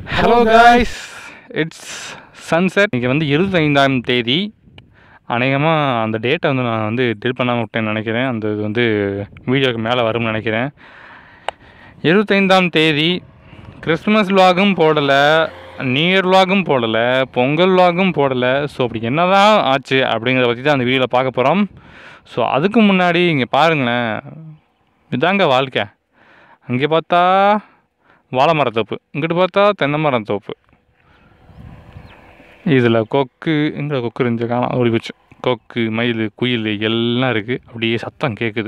Hello guys it's sunset இன்றைக்கி வந்து இருபத்தைந்தாம் தேதி அநேகமாக அந்த டேட்டை வந்து நான் வந்து டில் பண்ணாமல் விட்டேன்னு நினைக்கிறேன் அந்த இது வந்து வீடியோக்கு மேலே வரும்னு நினைக்கிறேன் இருபத்தைந்தாம் தேதி கிறிஸ்மஸ் விலாகும் போடலை நியூ இயர் விலாகும் போடலை பொங்கல் விலாகும் போடலை ஸோ அப்படி என்ன தான் ஆச்சு அப்படிங்கிறத பற்றி தான் அந்த வீடியோவில் பார்க்க போகிறோம் ஸோ அதுக்கு முன்னாடி இங்கே பாருங்களேன் இதாங்க வாழ்க்கை அங்கே பார்த்தா வாழை மரத்தோப்பு இங்கிட்டு பார்த்தா தென்னை மரம் தோப்பு இதில் கொக்கு எங்கே கொக்கு இருந்துச்சு காணாம் ஓடி போச்சு கொக்கு மயில் குயில் எல்லாம் இருக்குது அப்படியே சத்தம் கேட்குது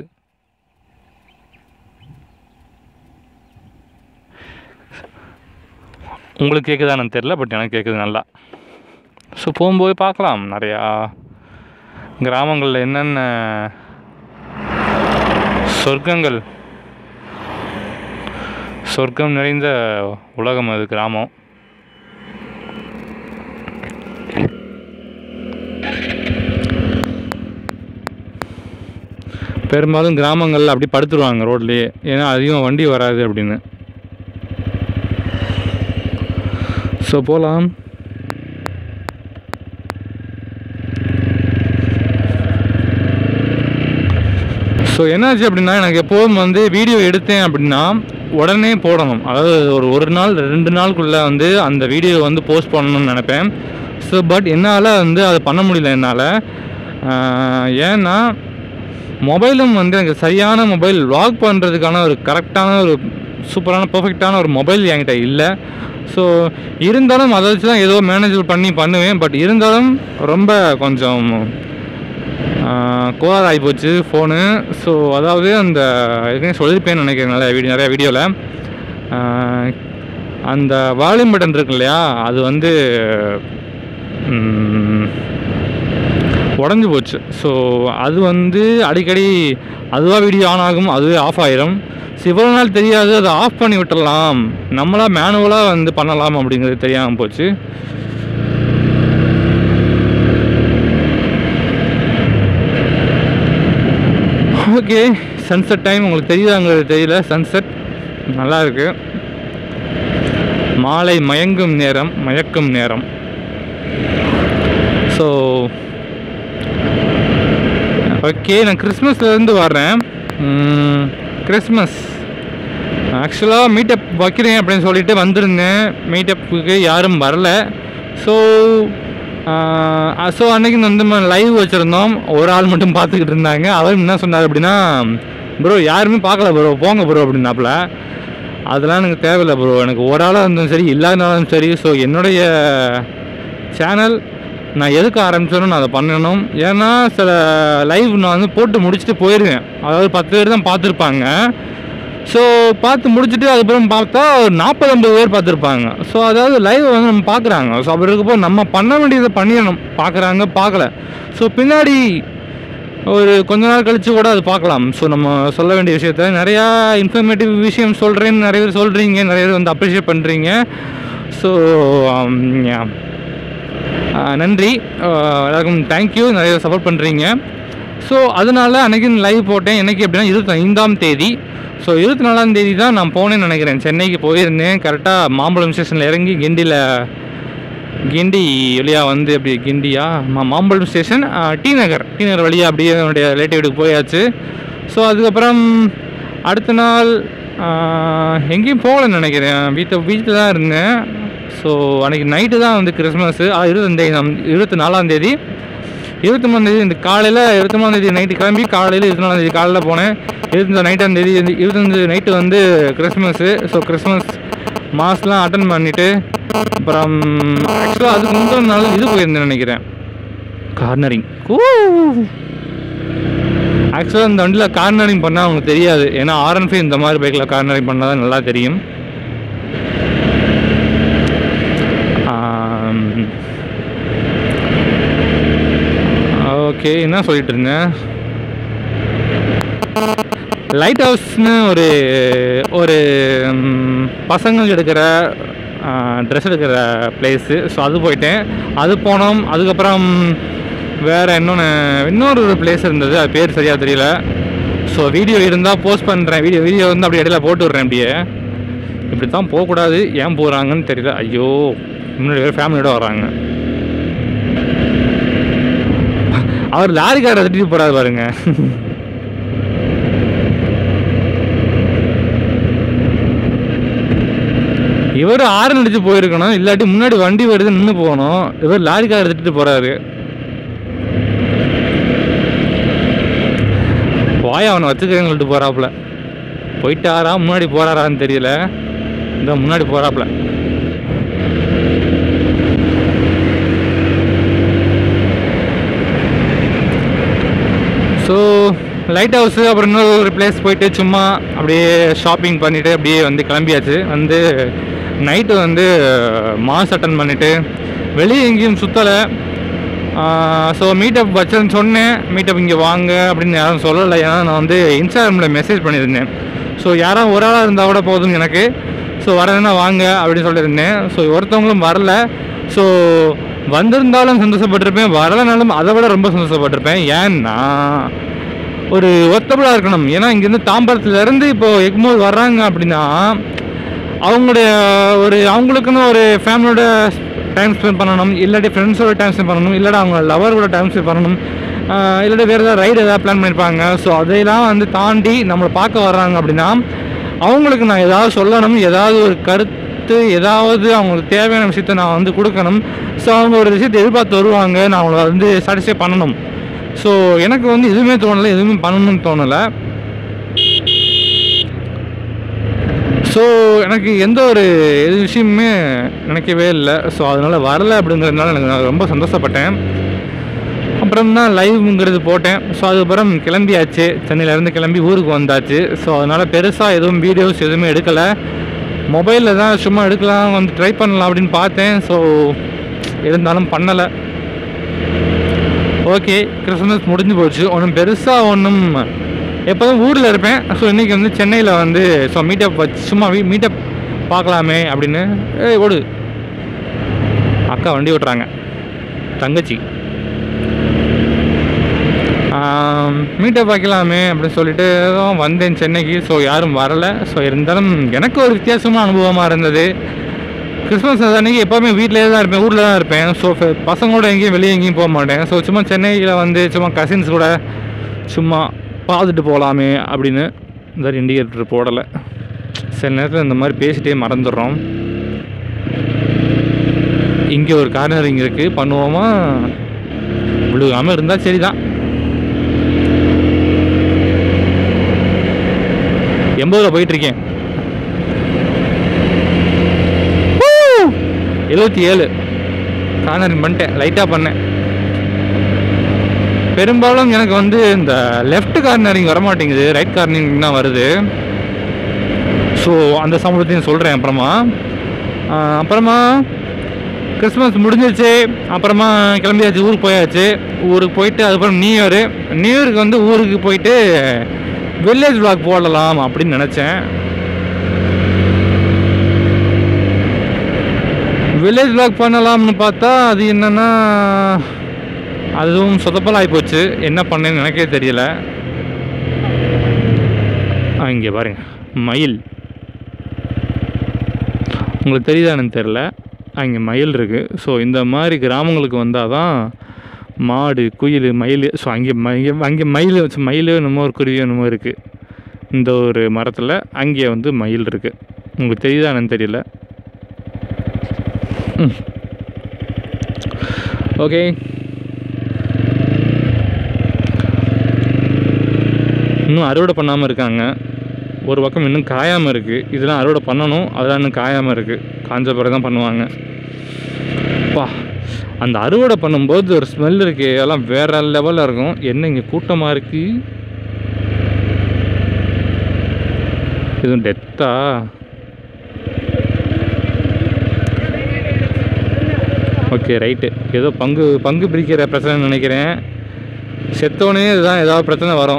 உங்களுக்கு கேட்குதான்னு தெரில பட் எனக்கு கேட்குது நல்லா ஸோ போகும்போது பார்க்கலாம் நிறையா கிராமங்களில் என்னென்ன சொர்க்கங்கள் சொர்க்கம் நிறைந்த உலகம் அது கிராமம் பெரும்பாலும் கிராமங்களில் அப்படி படுத்துருவாங்க ரோட்லேயே ஏன்னா அதிகம் வண்டி வராது அப்படின்னு ஸோ போகலாம் ஸோ என்னாச்சு அப்படின்னா எனக்கு எப்போதும் வந்து வீடியோ எடுத்தேன் அப்படின்னா உடனே போடணும் அதாவது ஒரு ஒரு நாள் ரெண்டு நாளுக்குள்ளே வந்து அந்த வீடியோ வந்து போஸ்ட் பண்ணணும்னு நினைப்பேன் ஸோ பட் என்னால் வந்து அதை பண்ண முடியல என்னால் ஏன்னா மொபைலும் வந்து எனக்கு சரியான மொபைல் வ்ளாக் பண்ணுறதுக்கான ஒரு கரெக்டான ஒரு சூப்பரான பர்ஃபெக்டான ஒரு மொபைல் என்கிட்ட இல்லை ஸோ இருந்தாலும் அதை வச்சு தான் ஏதோ மேனேஜ் பண்ணி பண்ணுவேன் பட் இருந்தாலும் ரொம்ப கொஞ்சம் கோலார் ஆகி போச்சு ஃபோனு ஸோ அதாவது அந்த ஏற்கனவே சொல்லியிருப்பேன்னு நினைக்கிறேன் நிறைய வீடியோ நிறைய வீடியோவில் அந்த வால்யூம் பட்டன் இருக்கு இல்லையா அது வந்து உடஞ்சி போச்சு ஸோ அது வந்து அடிக்கடி அதுவாக வீடியோ ஆன் ஆகும் அதுவே ஆஃப் ஆயிரும் ஸோ இவ்வளோ நாள் தெரியாது அதை ஆஃப் பண்ணி விட்டுடலாம் நம்மளாக மேனுவலாக வந்து பண்ணலாம் அப்படிங்கிறது தெரியாமல் போச்சு ஓகே சன்செட் டைம் உங்களுக்கு தெரியுதாங்கிறது தெரியல சன்செட் நல்லா இருக்கு மாலை மயங்கும் நேரம் மயக்கும் நேரம் ஸோ ஓகே நான் கிறிஸ்மஸ்லேருந்து வர்றேன் கிறிஸ்மஸ் ஆக்சுவலாக மீட்டப் வைக்கிறேன் அப்படின்னு சொல்லிட்டு வந்திருந்தேன் மீட்டப்புக்கு யாரும் வரல ஸோ ஸோ அன்றைக்கி வந்து லைவ் வச்சுருந்தோம் ஒரு ஆள் மட்டும் பார்த்துக்கிட்டு இருந்தாங்க அவர் என்ன சொன்னார் அப்படின்னா ப்ரோ யாருமே பார்க்கல ப்ரோ போங்க ப்ரோ அப்படின்னாப்புல அதெல்லாம் எனக்கு தேவையில்லை ப்ரோ எனக்கு ஒரு ஆளாக இருந்தாலும் சரி இல்லாதனாலும் சரி ஸோ என்னுடைய சேனல் நான் எதுக்கு ஆரம்பிச்சேனோ நான் அதை பண்ணணும் ஏன்னா சில லைவ் நான் வந்து போட்டு முடிச்சுட்டு போயிடுவேன் அதாவது பத்து பேர் தான் பார்த்துருப்பாங்க ஸோ பார்த்து முடிச்சுட்டு அதுக்கப்புறம் பார்த்தா ஒரு நாற்பது ஐம்பது பேர் பார்த்துருப்பாங்க ஸோ அதாவது லைவ் வந்து நம்ம பார்க்குறாங்க ஸோ அப்படி இருக்கப்போ நம்ம பண்ண வேண்டியதை பண்ணிடணும் பார்க்குறாங்க பார்க்கல ஸோ பின்னாடி ஒரு கொஞ்ச நாள் கழித்து கூட அது பார்க்கலாம் ஸோ நம்ம சொல்ல வேண்டிய விஷயத்த நிறையா இன்ஃபர்மேட்டிவ் விஷயம் சொல்கிறேன்னு நிறைய பேர் சொல்கிறீங்க நிறைய பேர் வந்து அப்ரிஷியேட் பண்ணுறீங்க ஸோ நன்றி எல்லாருக்கும் தேங்க்யூ நிறைய சப்போர்ட் பண்ணுறீங்க ஸோ அதனால் அன்றைக்கி லைவ் போட்டேன் என்றைக்கு அப்படின்னா இருபத்தி ஐந்தாம் தேதி ஸோ இருபத்தி நாலாம் தேதி தான் நான் போனேன்னு நினைக்கிறேன் சென்னைக்கு போயிருந்தேன் கரெக்டாக மாம்பழம் ஸ்டேஷனில் இறங்கி கிண்டியில் கிண்டி வழியாக வந்து அப்படி கிண்டியா மா Mambalam station T Nagar T Nagar வழியாக அப்படியே என்னுடைய ரிலேட்டிவ் வீட்டுக்கு போயாச்சு ஸோ அதுக்கப்புறம் அடுத்த நாள் எங்கேயும் போகலன்னு நினைக்கிறேன் வீட்டை வீட்டில் தான் இருந்தேன் ஸோ அன்றைக்கி நைட்டு தான் வந்து கிறிஸ்மஸ்ஸு இருபத்தஞ்சாம் இருபத்தி நாலாந்தேதி இருபத்தி மூணாந்தேதி இந்த காலையில் இருபத்தி மூணாந்தேதி நைட்டு கிளம்பி காலையில் இருபத்தி நாலாந்தேதி காலையில் போனேன் இருபத்தஞ்சு நைட்டாம் தேதி இருபத்தஞ்சு நைட்டு வந்து கிறிஸ்மஸ்ஸு ஸோ கிறிஸ்மஸ் மாஸ்லாம் அட்டன் பண்ணிவிட்டு அப்புறம் ஆக்சுவலாக அதுக்கு முந்தின நாள் இது போயிருந்தேன் நினைக்கிறேன் கார்னரிங் ஓ ஆக்சுவலாக இந்த வண்டியில் கார்னரிங் பண்ணால் அவங்களுக்கு தெரியாது ஏன்னா ஆர்என் ஃபைவ் இந்த மாதிரி பைக்கில் கார்னரிங் பண்ணால் தான் நல்லா தெரியும் ஓகே என்ன சொல்லிட்டு இருந்தேன் லைட் ஹவுஸ்னு ஒரு ஒரு பசங்களுக்கு எடுக்கிற ட்ரெஸ் எடுக்கிற பிளேஸு ஸோ அது போயிட்டேன் அது போனோம் அதுக்கப்புறம் வேறு இன்னொன்று இன்னொரு ஒரு பிளேஸ் இருந்தது அது பேர் சரியாக தெரியல ஸோ வீடியோ இருந்தால் போஸ்ட் பண்ணுறேன் வீடியோ வீடியோ வந்து அப்படியே இடையில போட்டு விட்றேன் அப்படியே இப்படி தான் போகக்கூடாது ஏன் போகிறாங்கன்னு தெரியல ஐயோ முன்னாடி வேறு ஃபேமிலியோட வர்றாங்க அவர் லாரிக்காரை தட்டிட்டு போறாரு பாருங்க இவர் ஆறு அடிச்சு போயிருக்கணும் இல்லாட்டி முன்னாடி வண்டி வருது நின்று போகணும் இவர் லாரிக்காரை எடுத்துட்டு போறாரு வாய் அவனை வச்சுக்கிறேன்னு சொல்லிட்டு போறாப்புல போயிட்டாரா முன்னாடி போறாரான்னு தெரியல இந்த முன்னாடி போறாப்புல ஸோ லைட் ஹவுஸு அப்புறம் இன்னொரு ஒரு பிளேஸ் போயிட்டு சும்மா அப்படியே ஷாப்பிங் பண்ணிவிட்டு அப்படியே வந்து கிளம்பியாச்சு வந்து நைட்டு வந்து மாஸ் அட்டன் பண்ணிவிட்டு வெளியே எங்கேயும் சுற்றலை ஸோ மீட்டப் வச்சேன்னு சொன்னேன் மீட்டப் இங்கே வாங்க அப்படின்னு யாரும் சொல்லலை ஏன்னா நான் வந்து இன்ஸ்டாகிராமில் மெசேஜ் பண்ணியிருந்தேன் ஸோ யாராவது ஒரு ஆளாக இருந்தால் கூட போதும் எனக்கு ஸோ வரேன்னா வாங்க அப்படின்னு சொல்லியிருந்தேன் ஸோ ஒருத்தவங்களும் வரல ஸோ வந்திருந்தாலும் சந்தோஷப்பட்டிருப்பேன் வரலைனாலும் அதை விட ரொம்ப சந்தோஷப்பட்டிருப்பேன் ஏன்னா ஒரு ஒத்தபலாக இருக்கணும் ஏன்னா இங்கேருந்து தாம்பரத்துலேருந்து இப்போ எக்மோர் வர்றாங்க அப்படின்னா அவங்களுடைய ஒரு அவங்களுக்குன்னு ஒரு ஃபேமிலியோட டைம் ஸ்பெண்ட் பண்ணணும் இல்லாட்டி ஃப்ரெண்ட்ஸோட டைம் ஸ்பெண்ட் பண்ணணும் இல்லாட்டி அவங்க லவரோட டைம் ஸ்பெண்ட் பண்ணணும் ஆஹ் இல்லாட்டி வேறு ஏதாவது ரைடு ஏதாவது பிளான் பண்ணியிருப்பாங்க ஸோ அதையெல்லாம் வந்து தாண்டி நம்மளை பார்க்க வர்றாங்க அப்படின்னா அவங்களுக்கு நான் ஏதாவது சொல்லணும் ஏதாவது ஒரு கருத்து ஏதாவது அவங்களுக்கு தேவையான விஷயத்த நான் வந்து கொடுக்கணும் ஸோ அவங்க ஒரு விஷயத்தை எதிர்பார்த்து வருவாங்க நான் அவங்கள வந்து சாட்டிஸ்ஃபை பண்ணணும் ஸோ எனக்கு வந்து எதுவுமே தோணலை எதுவுமே பண்ணணும்னு தோணலை ஸோ எனக்கு எந்த ஒரு எது விஷயமுமே நினைக்கவே இல்லை ஸோ அதனால் வரல அப்படிங்கிறதுனால எனக்கு நான் ரொம்ப சந்தோஷப்பட்டேன் அப்புறம் தான் லைவ்ங்கிறது போட்டேன் ஸோ அதுக்கப்புறம் கிளம்பியாச்சு சென்னையிலேருந்து கிளம்பி ஊருக்கு வந்தாச்சு ஸோ அதனால் பெருசாக எதுவும் வீடியோஸ் எதுவுமே எடுக்கலை மொபைலில் தான் சும்மா எடுக்கலாம் வந்து ட்ரை பண்ணலாம் அப்படின்னு பார்த்தேன் ஸோ இருந்தாலும் பண்ணலை ஓகே கிறிஸ்மஸ் முடிஞ்சு போச்சு ஒன்றும் பெருசாக ஒன்றும் எப்போதும் ஊரில் இருப்பேன் ஸோ இன்றைக்கி வந்து சென்னையில் வந்து ஸோ மீட்டப் வச்சு சும்மா மீட்டப் பார்க்கலாமே அப்படின்னு ஏய் ஓடு அக்கா வண்டி ஓட்டுறாங்க தங்கச்சி மீட்டப் வைக்கலாமே அப்படின்னு சொல்லிட்டு தான் வந்தேன் சென்னைக்கு ஸோ யாரும் வரலை ஸோ இருந்தாலும் எனக்கு ஒரு வித்தியாசமான அனுபவமாக இருந்தது கிறிஸ்மஸ் அன்னைக்கு எப்போவுமே வீட்டிலே தான் இருப்பேன் ஊரில் தான் இருப்பேன் ஸோ பசங்களோட எங்கேயும் வெளியே எங்கேயும் போக மாட்டேன் ஸோ சும்மா சென்னையில் வந்து சும்மா கசின்ஸ் கூட சும்மா பார்த்துட்டு போகலாமே அப்படின்னு இந்த இண்டிகேட்டர் போடலை சில நேரத்தில் இந்த மாதிரி பேசிட்டே மறந்துடுறோம் இங்கே ஒரு கார்னரிங் இருக்குது பண்ணுவோமா விழுகாமல் இருந்தால் சரி தான் எண்பதில் போயிட்டுருக்கேன் எழுபத்தி ஏழு கார்னரிங் பண்ணிட்டேன் லைட்டாக பண்ணேன் பெரும்பாலும் எனக்கு வந்து இந்த லெஃப்ட் கார்னரிங் வரமாட்டேங்குது ரைட் கார்னரிங் தான் வருது ஸோ அந்த சம்பளத்தையும் சொல்கிறேன் அப்புறமா ஆஹ் அப்புறமா கிறிஸ்மஸ் முடிஞ்சிருச்சு அப்புறமா கிளம்பியாச்சு ஊருக்கு போயாச்சு ஊருக்கு போயிட்டு அதுக்கப்புறம் நியூ இயரு நியூ இயருக்கு வந்து ஊருக்கு போயிட்டு வில்லேஜ் vlog போடலாம் அப்படின்னு நினச்சேன் வில்லேஜ் vlog பண்ணலாம்னு பார்த்தா அது என்னன்னா அதுவும் சொதப்பல் ஆகிப்போச்சு என்ன பண்ணேன்னு எனக்கே தெரியல ஆ, இங்கே பாருங்க மயில் உங்களுக்கு தெரியுதான்னு தெரில அங்கே மயில் இருக்குது ஸோ இந்த மாதிரி கிராமங்களுக்கு வந்தால் தான் மாடு குயில் மயில் ஸோ அங்கே மயில் அங்கே மயில் வச்சு மயில் என்னமோ ஒரு குருவி என்னமோ இருக்குது இந்த ஒரு மரத்தில் அங்கே வந்து மயில் இருக்குது உங்களுக்கு தெரியுதான்னு தெரியல ம் ஓகே இன்னும் அறுவடை பண்ணாமல் இருக்காங்க ஒரு பக்கம் இன்னும் காயாமல் இருக்குது இதெல்லாம் அறுவடை பண்ணணும் அதெல்லாம் இன்னும் காயாமல் இருக்குது காஞ்ச பிறகு தான் பண்ணுவாங்க பா அந்த அறுவடை பண்ணும்போது ஒரு ஸ்மெல் இருக்கு அதெல்லாம் வேற லெவலில் இருக்கும் என்ன இங்கே கூட்டமாக இருக்கு எதுவும் டெத்தா ஓகே ரைட்டு ஏதோ பங்கு பங்கு பிரிக்கிற பிரச்சனை நினைக்கிறேன் செத்தோடனே இதுதான் ஏதாவது பிரச்சனை வரும்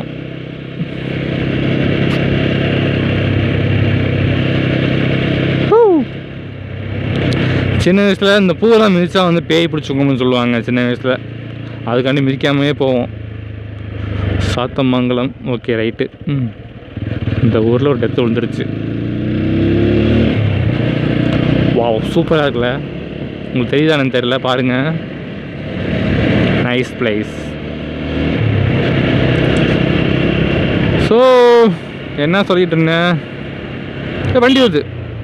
ஹூ. சின்ன வயசில் இந்த பூவெல்லாம் மிதிச்சா வந்து பேய் பிடிச்சிக்கோங்கன்னு சொல்லுவாங்க சின்ன வயசில் அதுக்காண்டி மிதிக்காமையே போவோம் சாத்தமங்கலம் ஓகே ரைட்டு ம் இந்த ஊரில் ஒரு டெத்து விழுந்துருச்சு வா சூப்பராக இருக்குல்ல உங்களுக்கு தெரியுதானு தெரியல பாருங்கள் நைஸ் பிளேஸ் ஸோ என்ன சொல்லிட்டு இருந்தேன் ஏ, வண்டி வருது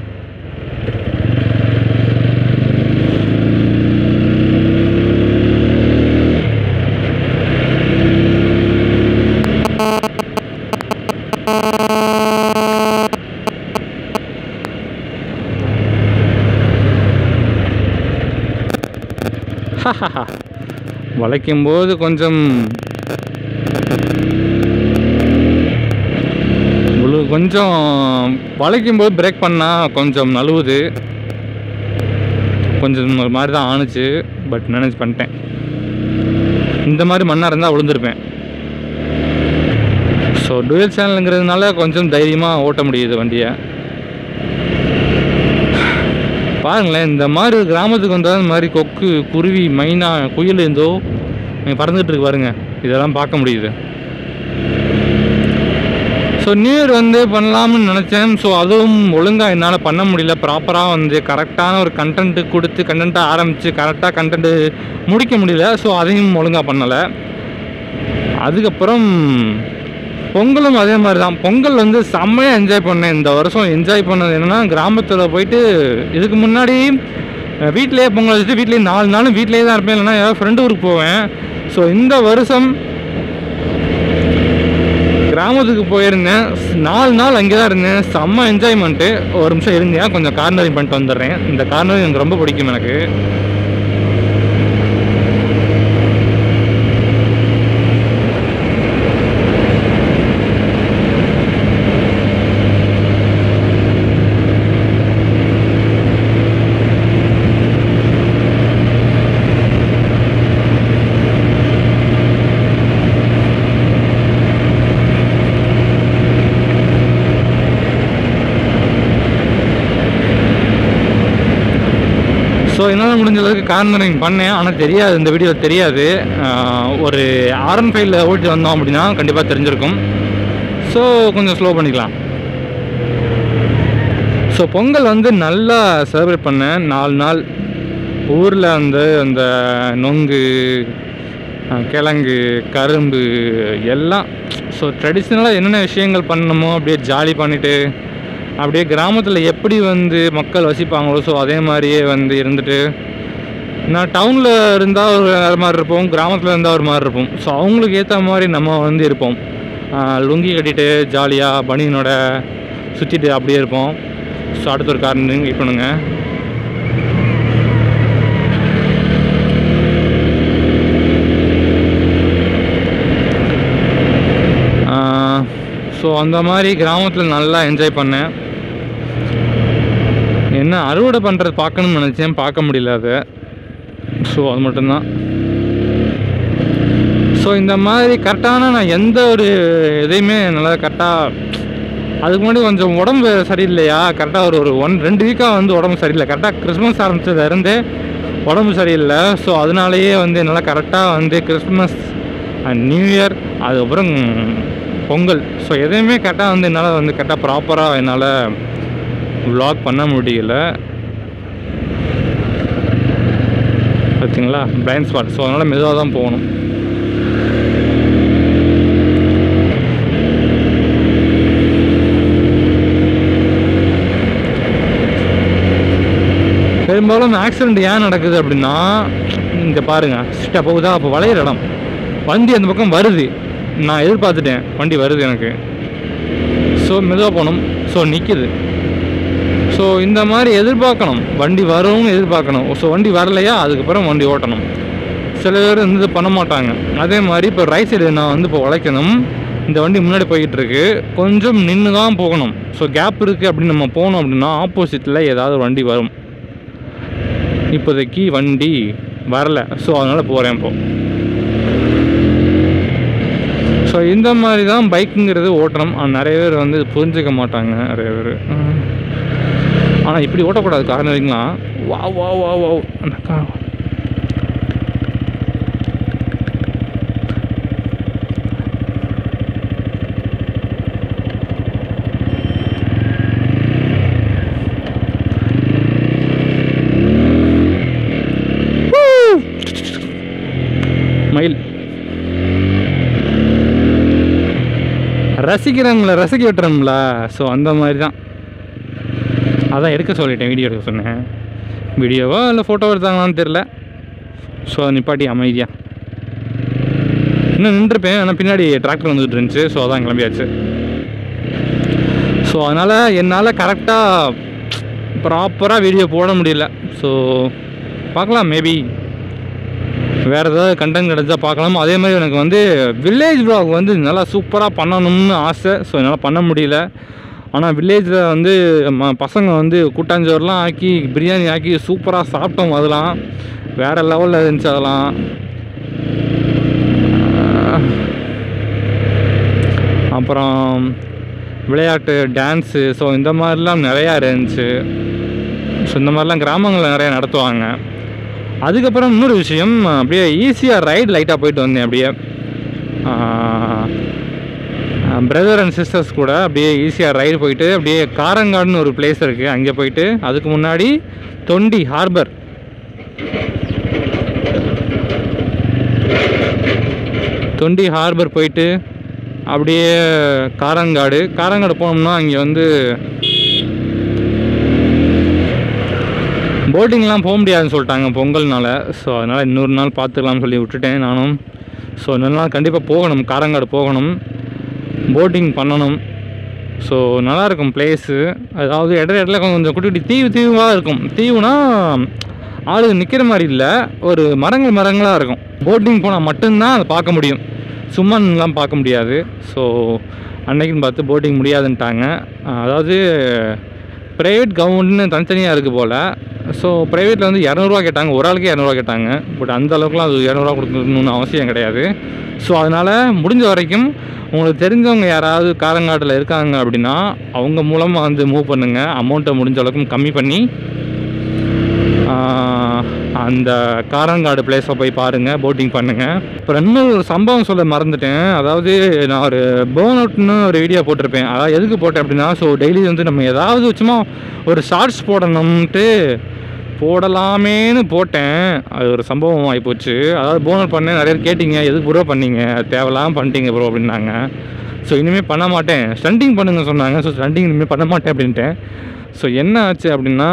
வளைக்கும் போது கொஞ்சம் விழு கொஞ்சம் வளைக்கும் போது பிரேக் பண்ணால் கொஞ்சம் நழுவுது கொஞ்சம் ஒரு மாதிரி தான் ஆணுச்சு பட் மேனேஜ் பண்ணிட்டேன் இந்த மாதிரி மண்ணாக இருந்தால் விழுந்திருப்பேன் ஸோ டுவெல் சேனலுங்கிறதுனால கொஞ்சம் தைரியமாக ஓட்ட முடியுது வண்டியை பாருங்களேன் இந்த மாதிரி கிராமத்துக்கு வந்தால் இந்த மாதிரி கொக்கு குருவி மைனா குயில் இருந்தோ பறந்துட்டு இருக்கு பாருங்க இதெல்லாம் பார்க்க முடியுது ஸோ நியூ இயர் வந்து பண்ணலாம்னு நினச்சேன் ஸோ அதுவும் ஒழுங்காக என்னால் பண்ண முடியல ப்ராப்பராக வந்து கரெக்டான ஒரு கண்டென்ட்டு கொடுத்து கண்டென்ட்டை ஆரம்பித்து கரெக்டாக கண்டென்ட்டு முடிக்க முடியல ஸோ அதையும் ஒழுங்காக பண்ணலை அதுக்கப்புறம் பொங்கலும் அதே மாதிரி தான் பொங்கல் வந்து செம்மையாக என்ஜாய் பண்ணேன் இந்த வருஷம் என்ஜாய் பண்ணது என்னென்னா கிராமத்தில் போயிட்டு இதுக்கு முன்னாடி அஹ், வீட்டிலேயே பொங்கல் வச்சுட்டு வீட்லேயே நாலு நாளும் வீட்டிலேயே தான் இருப்பேன் இல்லைன்னா ஏதாவது ஃப்ரெண்டு ஊருக்கு போவேன் ஸோ இந்த வருஷம் கிராமத்துக்கு போயிருந்தேன் நாலு நாள் அங்கே தான் இருந்தேன் செம்ம என்ஜாய்மெண்ட்டு ஒரு நிமிஷம் இருந்தேன் கொஞ்சம் கார்னரிங் பண்ணிட்டு வந்துடுறேன் இந்த கார்னரிங் எனக்கு ரொம்ப பிடிக்கும் எனக்கு ஸோ என்னால் முடிஞ்ச அளவுக்கு கார்னரிங் பண்ணேன் ஆனால் தெரியாது இந்த வீடியோ தெரியாது ஆஹ் ஒரு ஆர்என் ஃபைவ்ல ஓட்டி வந்தோம் அப்படின்னா கண்டிப்பாக தெரிஞ்சிருக்கும் ஸோ கொஞ்சம் ஸ்லோ பண்ணிக்கலாம் ஸோ பொங்கல் வந்து நல்லா செலிப்ரேட் பண்ணேன் நாலு நாள் ஊரில் வந்து அந்த நொங்கு அஹ் கிழங்கு கரும்பு எல்லாம் ஸோ ட்ரெடிஷ்னலாக என்னென்ன விஷயங்கள் பண்ணணுமோ அப்படியே ஜாலி பண்ணிவிட்டு அப்படியே கிராமத்தில் எப்படி வந்து மக்கள் வசிப்பாங்களோ ஸோ அதே மாதிரியே வந்து இருந்துட்டு நான் டவுனில் இருந்தால் ஒரு வேறு மாதிரி இருப்போம் கிராமத்தில் இருந்தால் ஒரு மாதிரி இருப்போம் ஸோ அவங்களுக்கு ஏற்ற மாதிரி நம்ம வந்து இருப்போம் ஆஹ் லுங்கி கட்டிட்டு ஜாலியாக பனியனோட சுற்றிட்டு அப்படியே இருப்போம் ஸோ அடுத்த ஒரு காரணம் வெயிட் பண்ணுங்க ஸோ அந்த மாதிரி கிராமத்தில் நல்லா என்ஜாய் பண்ணேன் என்ன அறுவடை பண்ணுறது பார்க்கணும்னு நினச்சேன் பார்க்க முடியல அதை ஸோ அது மட்டும்தான் ஸோ இந்த மாதிரி கரெக்டான நான் எந்த ஒரு இதையுமே நல்லா கரெக்டாக அதுக்கு முன்னாடி கொஞ்சம் உடம்பு சரியில்லையா கரெக்டாக ஒரு ஒரு ஒன் ரெண்டு வீக்காக வந்து உடம்பு சரியில்லை கரெக்டாக கிறிஸ்மஸ் ஆரம்பிச்சதுல இருந்தே உடம்பு சரியில்லை ஸோ அதனாலேயே வந்து என்னால் கரெக்டாக வந்து கிறிஸ்மஸ் அண்ட் நியூ இயர் அதுக்கப்புறம் பொங்கல் ஸோ எதையுமே கரெக்டாக வந்து என்னால் வந்து கரெக்டாக ப்ராப்பராக என்னால் vlog பண்ண முடியல பார்த்தீங்களா பிளைண்ட் ஸ்பாட் ஸோ அதனால் மெதுவாக தான் போகணும் பெரும்பாலும் ஆக்சிடெண்ட் ஏன் நடக்குது அப்படின்னா இங்கே பாருங்க ஸ்டெப் போகுதா அப்போ வளையிற இடம் வண்டி அந்த பக்கம் வருது நான் எதிர்பார்த்துட்டேன் வண்டி வருது எனக்கு ஸோ மெதுவாக போகணும் ஸோ நிற்கிது ஸோ இந்த மாதிரி எதிர்பார்க்கணும் வண்டி வரும்னு எதிர்பார்க்கணும் ஸோ வண்டி வரலையா அதுக்கப்புறம் வண்டி ஓட்டணும் சில பேர் வந்து இது பண்ண மாட்டாங்க அதே மாதிரி இப்போ ரைட் சைடு நான் வந்து இப்போ உழைக்கணும் இந்த வண்டி முன்னாடி போய்கிட்டு இருக்கு கொஞ்சம் நின்று தான் போகணும் ஸோ கேப் இருக்குது அப்படின்னு நம்ம போனோம் அப்படின்னா ஆப்போசிட்டில் ஏதாவது ஒரு வண்டி வரும் இப்போதைக்கு வண்டி வரல ஸோ அதனால் போகிறேன் இப்போ ஸோ இந்த மாதிரி தான் பைக்குங்கிறது ஓட்டணும் ஆனால் நிறைய பேர் வந்து இது புரிஞ்சுக்க மாட்டாங்க நிறைய பேர் ஆனால் இப்படி ஓட்டக்கூடாது காரணம் வா வா வா வா அந்த கா ரசிக்கிறவங்கள ரசிக்க விட்டுறோம்ல ஸோ அந்த மாதிரி தான் அதான் எடுக்க சொல்லிட்டேன் வீடியோ எடுக்க சொன்னேன் வீடியோவோ இல்லை ஃபோட்டோ எடுத்தாங்களான்னு தெரில ஸோ நிப்பாட்டி அமைதியா இன்னும் நின்றுருப்பேன் ஆனால் பின்னாடி டிராக்டர் வந்துட்டு இருந்துச்சு ஸோ அதான் கிளம்பியாச்சு ஸோ அதனால் என்னால் கரெக்டாக ப்ராப்பராக வீடியோ போட முடியல ஸோ பார்க்கலாம் மேபி வேறு ஏதாவது கண்டென்ட் கிடச்சா பார்க்கலாம் அதே மாதிரி எனக்கு வந்து வில்லேஜ் vlog வந்து நல்லா சூப்பராக பண்ணணும்னு ஆசை ஸோ என்னால் பண்ண முடியல ஆனால் வில்லேஜில் வந்து ம பசங்க வந்து கூட்டாஞ்சோறுலாம் ஆக்கி பிரியாணி ஆக்கி சூப்பராக சாப்பிட்டோம் அதெல்லாம் வேறு லெவலில் இருந்துச்சு அதெல்லாம் அப்புறம் விளையாட்டு டான்ஸு ஸோ இந்த மாதிரிலாம் நிறையா இருந்துச்சு ஸோ இந்த மாதிரிலாம் கிராமங்களில் நிறையா நடத்துவாங்க அதுக்கப்புறம் இன்னொரு விஷயம் அப்படியே ஈஸியாக ரைடு லைட்டாக போயிட்டு வந்தேன் அப்படியே பிரதர் அண்ட் சிஸ்டர்ஸ் கூட அப்படியே ஈஸியாக ரைடு போயிட்டு அப்படியே காரங்காடுன்னு ஒரு பிளேஸ் இருக்குது அங்கே போயிட்டு அதுக்கு முன்னாடி தொண்டி ஹார்பர் தொண்டி ஹார்பர் போயிட்டு அப்படியே காரங்காடு காரங்காடு போனோம்னா அங்கே வந்து போட்டிங்லாம் போக முடியாதுன்னு சொல்லிட்டாங்க பொங்கல்னால ஸோ அதனால் இன்னொரு நாள் பார்த்துக்கலாம்னு சொல்லி விட்டுட்டேன் நானும் ஸோ இன்னொரு நாள் கண்டிப்பாக போகணும் காரங்காடு போகணும் போட்டிங் பண்ணணும் ஸோ நல்லாயிருக்கும் பிளேஸு அதாவது இடையில இடத்துல கொஞ்சம் குட்டி குட்டி தீவு தீவாக இருக்கும் தீவுனா ஆளு நிற்கிற மாதிரி இல்லை ஒரு மரங்கள் மரங்களாக இருக்கும் போட்டிங் போனால் மட்டும்தான் அதை பார்க்க முடியும் சும்மாலாம் பார்க்க முடியாது ஸோ அன்னைக்குன்னு பார்த்து போட்டிங் முடியாதுன்ட்டாங்க அதாவது ப்ரைவேட் கவர்மெண்ட்னு தனித்தனியாக இருக்குது போல் ஸோ ப்ரைவேட்டில் வந்து இரநூறுவா கேட்டாங்க ஒரு ஆளுக்கு இரநூறுவா கேட்டாங்க பட் அந்த அளவுக்குலாம் அது இரநூறுவா கொடுக்கணும்னு அவசியம் கிடையாது ஸோ அதனால் முடிஞ்ச வரைக்கும் உங்களுக்கு தெரிஞ்சவங்க யாராவது காரங்காட்டில் இருக்காங்க அப்படின்னா அவங்க மூலமாக வந்து மூவ் பண்ணுங்கள் அமௌண்ட்டை முடிஞ்ச அளவுக்கு கம்மி பண்ணி ஆஹ், அந்த காரங்காடு பிளேஸை போய் பாருங்கள் போட்டிங் பண்ணுங்கள் அப்புறம் இன்னொரு ஒரு சம்பவம் சொல்ல மறந்துட்டேன் அதாவது நான் ஒரு பேர்ன் அவுட்னு ஒரு வீடியோ போட்டிருப்பேன் அதாவது எதுக்கு போட்டேன் அப்படின்னா ஸோ டெய்லி வந்து நம்ம ஏதாவது சும்மா ஒரு ஷார்ட்ஸ் போடணும்ட்டு போடலாமேன்னு போட்டேன் அது ஒரு சம்பவம் ஆகிப்போச்சு அதாவது போனர் பண்ணேன் நிறைய பேர் கேட்டிங்க எதுக்கு ப்ரோ பண்ணீங்க தேவையில்லாம பண்ணிட்டீங்க ப்ரோ அப்படின்னாங்க ஸோ இனிமேல் பண்ண மாட்டேன் ஸ்டண்டிங் பண்ணுங்க சொன்னாங்க ஸோ ஸ்டண்டிங் இனிமேல் பண்ண மாட்டேன் அப்படின்ட்டேன் ஸோ என்ன ஆச்சு அப்படின்னா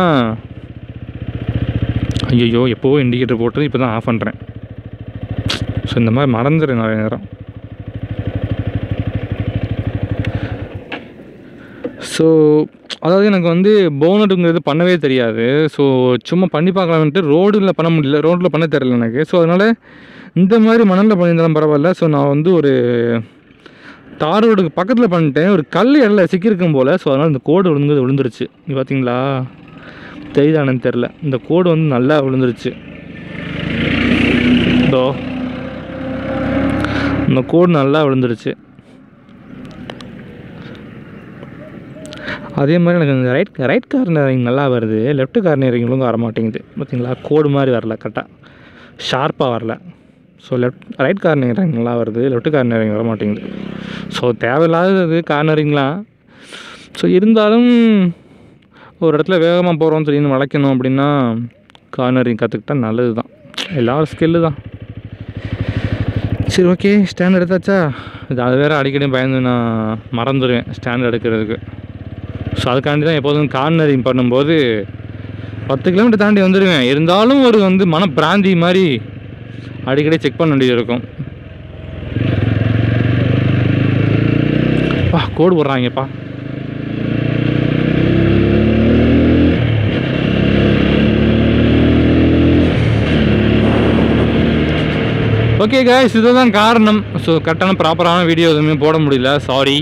ஐயோ எப்போவோ இண்டிகேட்டர் போட்டு இப்போ தான் ஆஃப் பண்ணுறேன் ஸோ இந்த மாதிரி மறந்துடுறேன் நிறைய நேரம் ஸோ அதாவது எனக்கு வந்து போனட்டுங்கிறது பண்ணவே தெரியாது ஸோ சும்மா பண்ணி பார்க்கலான்ட்டு ரோடில் பண்ண முடியல ரோட்டில் பண்ண தெரியல எனக்கு ஸோ அதனால் இந்த மாதிரி மணலில் பண்ணியிருந்தாலும் பரவாயில்ல ஸோ நான் வந்து ஒரு தார் ரோடுக்கு பக்கத்தில் பண்ணிட்டேன் ஒரு கல் இடையில சிக்கியிருக்கும் போல் ஸோ அதனால் இந்த கோடு விழுந்து விழுந்துருச்சு நீ பார்த்தீங்களா தெரியுதானு தெரில இந்த கோடு வந்து நல்லா விழுந்துருச்சு இதோ இந்த கோடு நல்லா விழுந்துருச்சு அதே மாதிரி எனக்கு இந்த ரைட் ரைட் கார்னரிங் நல்லா வருது லெஃப்ட் கார்னரிங் ஒழுங்காக வர மாட்டேங்குது பார்த்தீங்களா கோடு மாதிரி வரல கரெக்டாக ஷார்ப்பாக வரல ஸோ லெஃப்ட் ரைட் கார்னரிங் நல்லா வருது லெஃப்ட் கார்னரிங் வர மாட்டேங்குது ஸோ தேவையில்லாதது கார்னரிங்லாம் ஸோ இருந்தாலும் ஒரு இடத்துல வேகமாக போகிறோம் திடீர்னு வளைக்கணும் அப்படின்னா கார்னரிங் கற்றுக்கிட்டா நல்லது தான் எல்லாரும் ஸ்கில்லு தான் சரி ஓகே ஸ்டாண்ட் எடுத்தாச்சா இது அது வேறு அடிக்கடி பயந்து நான் மறந்துடுவேன் ஸ்டாண்ட் எடுக்கிறதுக்கு ஸோ அதுக்காண்டி தான் எப்போதும் கார்னரிங் பண்ணும்போது பத்து கிலோமீட்டர் தாண்டி வந்துடுவேன் இருந்தாலும் ஒரு வந்து மன பிராந்தி மாதிரி அடிக்கடி செக் பண்ண வேண்டியது இருக்கும் பா கோடு போடுறாங்கப்பா ஓகே காய்ஸ் இதுதான் காரணம் ஸோ கரெக்டான ப்ராப்பரான வீடியோ எதுவுமே போட முடியல சாரி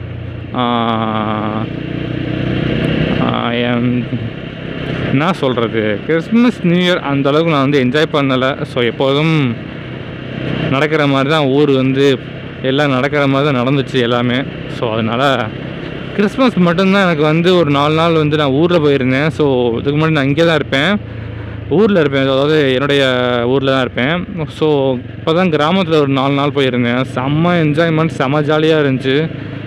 என்ன சொல்கிறது கிறிஸ்மஸ் நியூ இயர் அந்த அளவுக்கு நான் வந்து என்ஜாய் பண்ணலை ஸோ எப்போதும் நடக்கிற மாதிரி தான் ஊர் வந்து எல்லாம் நடக்கிற மாதிரி தான் நடந்துச்சு எல்லாமே ஸோ அதனால் கிறிஸ்மஸ் மட்டும்தான் எனக்கு வந்து ஒரு நாலு நாள் வந்து நான் ஊரில் போயிருந்தேன் ஸோ இதுக்கு முன்னாடி நான் இங்கே தான் இருப்பேன் ஊரில் இருப்பேன் அதாவது என்னுடைய ஊரில் தான் இருப்பேன் ஸோ இப்போ தான் கிராமத்தில் ஒரு நாலு நாள் போயிருந்தேன் செம்ம என்ஜாய்மெண்ட் செம்ம ஜாலியாக இருந்துச்சு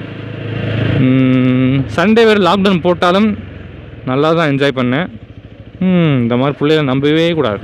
சண்டே வேறு லாக்டவுன் போட்டாலும் நல்லா தான் என்ஜாய் பண்ணேன் ம், இந்த மாதிரி பிள்ளைகளை நம்பவே கூடாது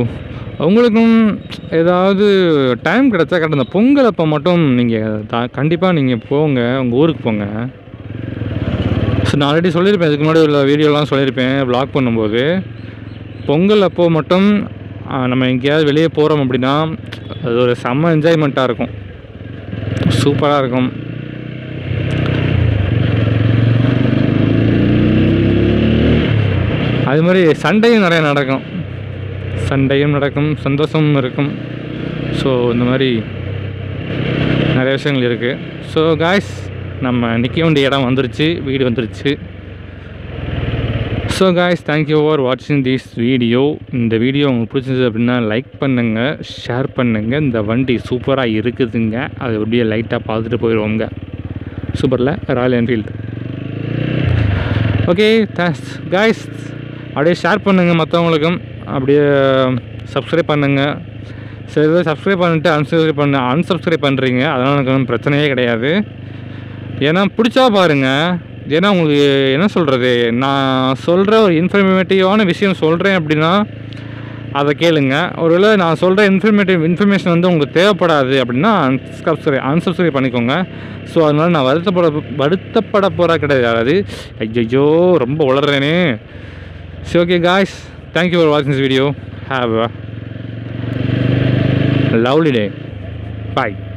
உங்களுக்கும் ஏதாவது டைம் கிடச்சா கரெக்டாக இந்த பொங்கல் அப்போ மட்டும் நீங்கள் த கண்டிப்பாக நீங்கள் போங்க உங்கள் ஊருக்கு போங்க ஸோ நான் ஆல்ரெடி சொல்லியிருப்பேன் இதுக்கு முன்னாடி உள்ள வீடியோலாம் சொல்லியிருப்பேன் வ்ளாக் பண்ணும்போது பொங்கல் அப்போ மட்டும் ஆ, நம்ம எங்கேயாவது வெளியே போகிறோம் அப்படின்னா அது ஒரு செம்ம என்ஜாய்மெண்ட்டாக இருக்கும் சூப்பராக இருக்கும் அது மாதிரி சண்டையும் நிறைய நடக்கும் சண்டையும் நடக்கும் சந்தோஷமும் இருக்கும் ஸோ இந்த மாதிரி நிறைய விஷயங்கள் இருக்குது ஸோ காய்ஸ் நம்ம நிற்க வேண்டிய இடம் வந்துருச்சு வீடு வந்துருச்சு ஸோ காய்ஸ் தேங்க்யூ ஃபார் வாட்சிங் திஸ் வீடியோ இந்த வீடியோ உங்களுக்கு பிடிச்சிருந்தது அப்படின்னா லைக் பண்ணுங்கள் ஷேர் பண்ணுங்கள் இந்த வண்டி சூப்பராக இருக்குதுங்க அது அப்படியே லைட்டாக பார்த்துட்டு போயிடுவோங்க சூப்பரில் Royal Enfield okay thanks guys அப்படியே ஷேர் பண்ணுங்கள் மற்றவங்களுக்கும் அப்படியே சப்ஸ்கிரைப் பண்ணுங்கள் சில பேர் சப்ஸ்கிரைப் பண்ணிட்டு அன்சப்ஸ்கிரைப் பண்ண அன்சப்ஸ்கிரைப் பண்ணுறீங்க அதனால் எனக்கு ஒன்றும் பிரச்சனையே கிடையாது ஏன்னா பிடிச்சா பாருங்கள் ஏன்னா உங்களுக்கு என்ன சொல்கிறது நான் சொல்கிற ஒரு இன்ஃபர்மேட்டிவான விஷயம் சொல்கிறேன் அப்படின்னா அதை கேளுங்க ஒருவேளை நான் சொல்கிற இன்ஃபர்மேட்டிவ் இன்ஃபர்மேஷன் வந்து உங்களுக்கு தேவைப்படாது அப்படின்னா அன்சப்ஸ்கிரைப் அன்சப்ஸ்கிரைப் பண்ணிக்கோங்க ஸோ அதனால் நான் வருத்தப்பட வருத்தப்பட போகிற கிடையாது ஐயோ ரொம்ப உளறேனே சரி ஓகே காய்ஸ் தேங்க்யூ ஃபார் வாட்சிங் this video have a lovely day bye